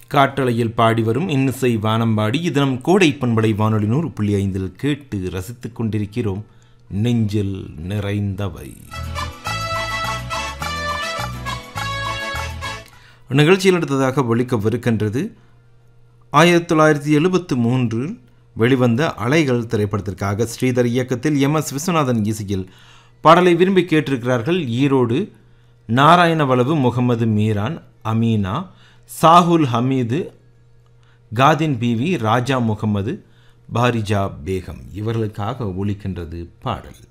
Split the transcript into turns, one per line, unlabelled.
காற்றலையில் பாடி வரும் இன்னிசை வானம்பாடி இது நம் கோடை பண்படை வானொலி நூறு புள்ளி ஐந்தில் கேட்டு ரசித்துக் கொண்டிருக்கிறோம் நெஞ்சில் நிறைந்தவை நிகழ்ச்சியில் அடுத்ததாக ஒழிக்கவிருக்கின்றது ஆயிரத்தி தொள்ளாயிரத்தி எழுபத்து மூன்றில் வெளிவந்த அலைகள் திரைப்படத்திற்காக ஸ்ரீதர் இயக்கத்தில் எம் எஸ் விஸ்வநாதன் இசையில் பாடலை விரும்பி கேட்டிருக்கிறார்கள் ஈரோடு நாராயணவளவு முகமது மீரான் அமீனா சாகுல் ஹமீது காதின் பிவி ராஜா முகமது பாரிஜா பேகம் இவர்களுக்காக ஒலிக்கின்றது பாடல்